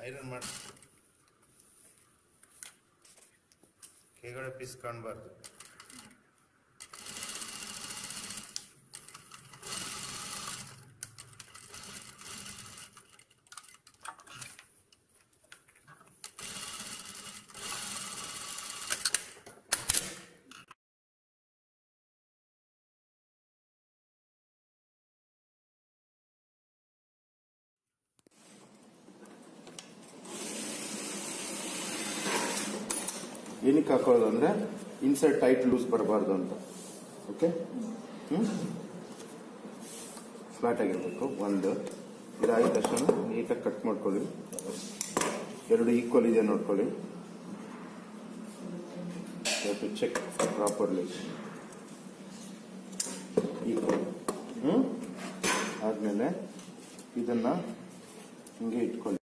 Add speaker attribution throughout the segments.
Speaker 1: Iron ಮಾಡಿ ಕೆಳಗಡೆ piece ಕಾಣಬಾರ್ದು ಏನಕ್ಕೆ ಹಾಕೋದು ಅಂದ್ರೆ ಇನ್ಸೈಡ್ ಟೈಟ್ ಲೂಸ್ ಬರಬಾರ್ದು ಅಂತ ಓಕೆ ಹ್ಮ್ ಫ್ಲಾಟ್ ಆಗಿರ್ಬೇಕು ಒಂದು ಇದಾದ ತಕ್ಷಣ ನೀಟಾಗಿ ಕಟ್ ಮಾಡ್ಕೊಳ್ಳಿ ಎರಡು ಈಕ್ವಲ್ ಇದೆ ನೋಡ್ಕೊಳ್ಳಿ to check properly equal hmm ಆದ್ಮೇಲೆ ಇದನ್ನ ಹಿಂಗೆ ಇಟ್ಕೊಳ್ಳಿ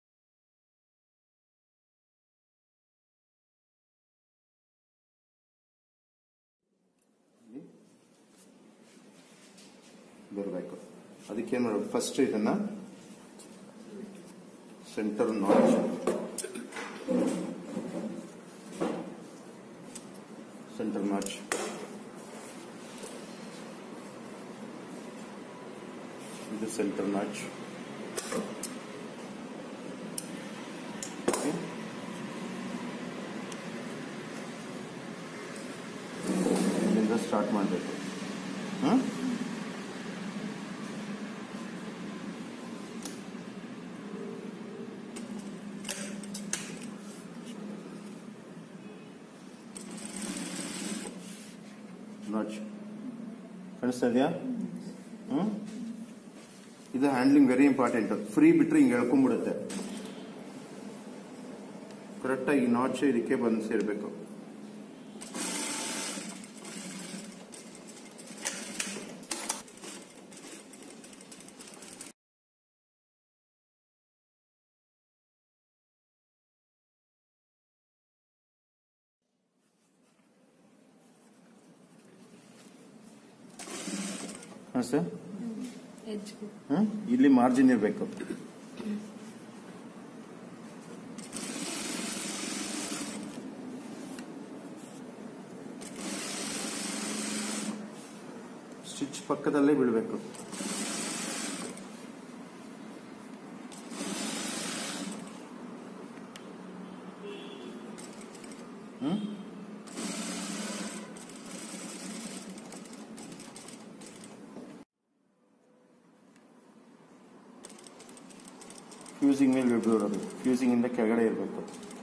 Speaker 1: ಬರಬೇಕು ಅದಕ್ಕೆ ಏನು ಮಾಡೋದು ಫಸ್ಟ್ ಇದನ್ನ ಸೆಂಟರ್ ನಾಚ್ ಸೆಂಟರ್ ನಾಚ್ ಇದು ಸೆಂಟರ್ ನಾಚ್ ಇಲ್ಲಿಂದ ಸ್ಟಾರ್ಟ್ ಮಾಡಬೇಕು ಹಾಂ ನಾಚ್ ಕಾಣಿಸ್ತಾ ಇದೆಯಾ ಹ್ಮ್ ಇದು ಹ್ಯಾಂಡ್ಲಿಂಗ್ ವೆರಿ ಇಂಪಾರ್ಟೆಂಟ್ ಫ್ರೀ ಬಿಟ್ರೆ ಹಿಂಗೆ ಎಳ್ಕೊಂಡ್ಬಿಡುತ್ತೆ ಕರೆಕ್ಟಾಗಿ ನಾಚ್ ಇದಕ್ಕೆ ಬಂದು ಸೇರ್ಬೇಕು ಹಾಂ ಸರ್
Speaker 2: ಎಜ್ಗೂ
Speaker 1: ಹ್ಮ್ ಇಲ್ಲಿ ಮಾರ್ಜಿನ್ ಇರಬೇಕು ಸ್ಟಿಚ್ ಪಕ್ಕದಲ್ಲೇ ಬೀಳಬೇಕು ಹ್ಮ್ ಫ್ಯೂಸಿಂಗ್ ಮೇಲೆ ಬಿಡೋದು ಫ್ಯೂಸಿಂಗ್ ಇಂದ ಕೆಳಗಡೆ ಇರಬೇಕು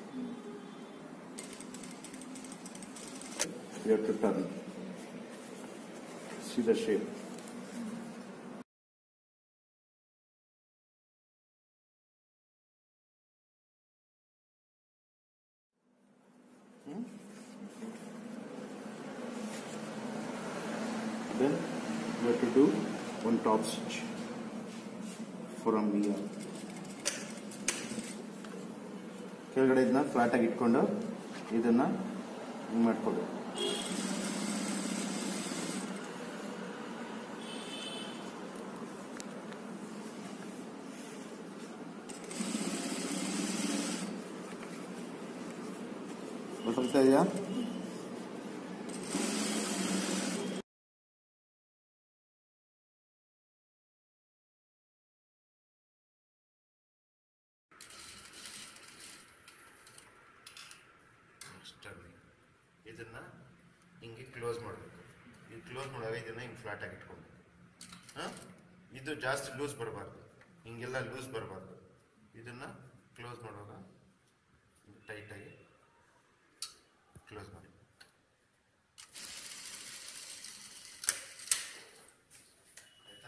Speaker 1: to turn see the shape Then we have to do one top stitch from here. ಕೆಳಗಡೆ ಇದನ್ನ ಫ್ಲಾಟ್ ಆಗಿ ಇಟ್ಕೊಂಡು ಇದನ್ನ ಹಿಂಗ್ ಮಾಡ್ಕೊಳ್ಳಿ ಗೊತ್ತಾಗ್ತಾ ಇದೆಯಾ ಸ್ಟರ್ನಿಂಗ್ ಇದನ್ನ ಹಿಂಗೆ ಕ್ಲೋಸ್ ಮಾಡಬೇಕು ಇದು ಕ್ಲೋಸ್ ಮಾಡುವಾಗ ಇದನ್ನ ಹಿಂಗೆ ಫ್ಲಾಟ್ ಆಗಿ ಇಟ್ಕೊಬೇಕು ಹಾಂ ಇದು ಜಾಸ್ತಿ ಲೂಸ್ ಬರಬಾರ್ದು ಹಿಂಗೆಲ್ಲ ಲೂಸ್ ಬರಬಾರ್ದು ಇದನ್ನ ಕ್ಲೋಸ್ ಮಾಡುವಾಗ ಟೈಟಾಗಿ ಕ್ಲೋಸ್ ಮಾಡಿ ಆಯ್ತಾ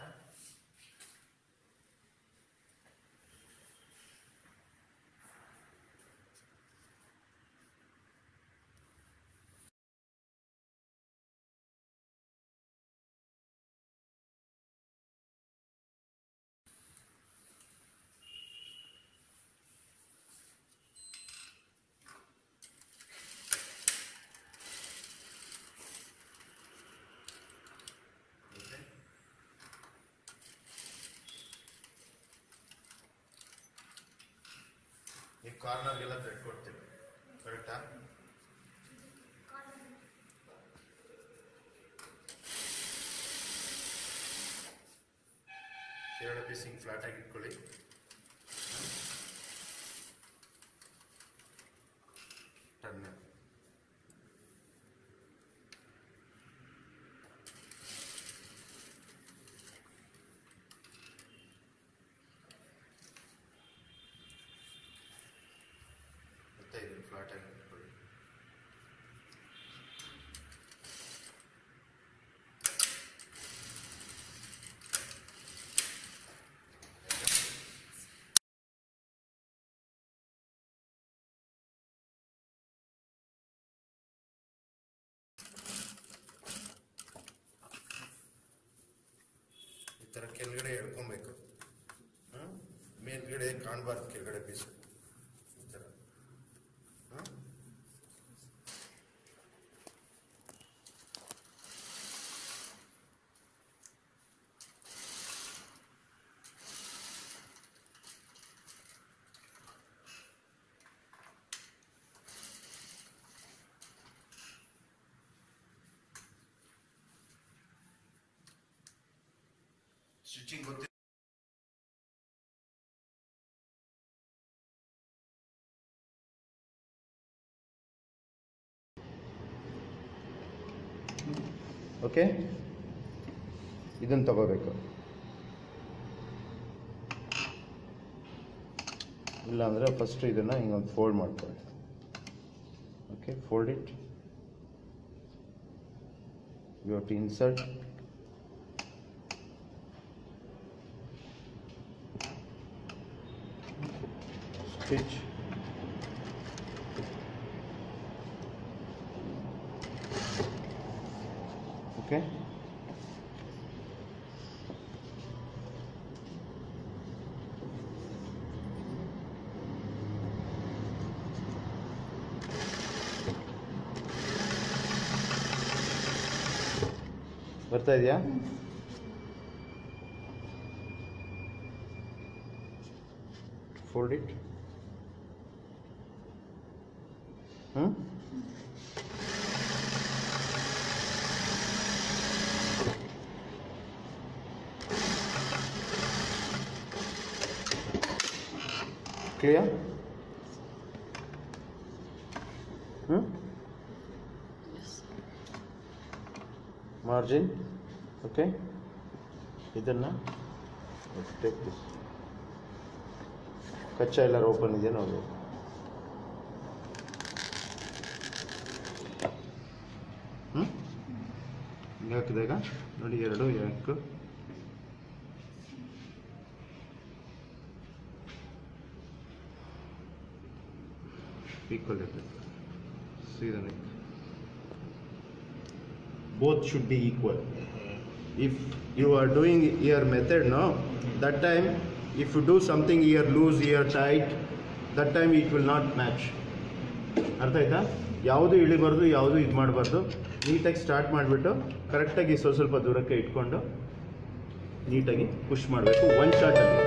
Speaker 1: ಕಾರ್ನರ್ಗೆಲ್ಲ ಥ್ರೆಡ್ ಕೊಡ್ತೀವಿ ಕರೆಕ್ಟಾ ಎರಡು ಪೀಸ್ ಹಿಂಗೆ ಫ್ಲಾಟ್ ಆಗಿ ಇಟ್ಕೊಳ್ಳಿ ಟರ್ನ್ ಮತ್ತೆ ಇದನ್ನು ಫ್ಲಾಟ್ ಆಗಿ ಇಟ್ಕೊಳ್ಳಿ ಈ ಥರ ಕೆಳಗಡೆ ಎಳ್ಕೊಬೇಕು ಹಾಂ ಮೇಲ್ಗಡೆ ಕಾಣಬಾರ್ದು ಕೆಳಗಡೆ ಪೀಸು ಈ ಥರ ಹಾಂ ಸ್ಟಿಚಿಂಗ್ ಗೊತ್ತಿಲ್ಲ ಓಕೆ ಇದನ್ನು ತಗೋಬೇಕು ಇಲ್ಲಾಂದರೆ ಫಸ್ಟ್ ಇದನ್ನು ಹಿಂಗೊಂದು ಫೋಲ್ಡ್ ಮಾಡ್ಕೊಳ್ಳಿ okay fold it you have to insert stitch okay ಬರ್ತಾ ಇದೆಯಾ fold it hmm clear hmm margin okay ಇದನ್ನು ಟೇಕ್ ದಿಸ್ ಕಚ್ಚಾ ಎಲ್ಲರೂ ಓಪನ್ ಇದೆಯಾ ನೋಡಿ ಹ್ಞೂ ಹಿಂಗೆ ಹಾಕಿದಾಗ ನೋಡಿ ಎರಡು ಯಾಕೆ ಈಕ್ವಲ್ ಇರ್ತದೆ ಸೀದಾ both should be equal. If you are doing your method now, that time if you do something here loose, here tight, that time it will not match. ಅರ್ಥ ಆಯ್ತಾ ಯಾವುದು ಇಳಿಬಾರ್ದು ಯಾವುದು ಇದು ಮಾಡಬಾರ್ದು ನೀಟಾಗಿ ಸ್ಟಾರ್ಟ್ ಮಾಡಿಬಿಟ್ಟು ಕರೆಕ್ಟಾಗಿ ಸ್ವಲ್ಪ ಸ್ವಲ್ಪ ದೂರಕ್ಕೆ ಇಟ್ಕೊಂಡು ನೀಟಾಗಿ ಪುಷ್ ಮಾಡಬೇಕು ಒನ್ ಶಾಟಲ್ಲಿ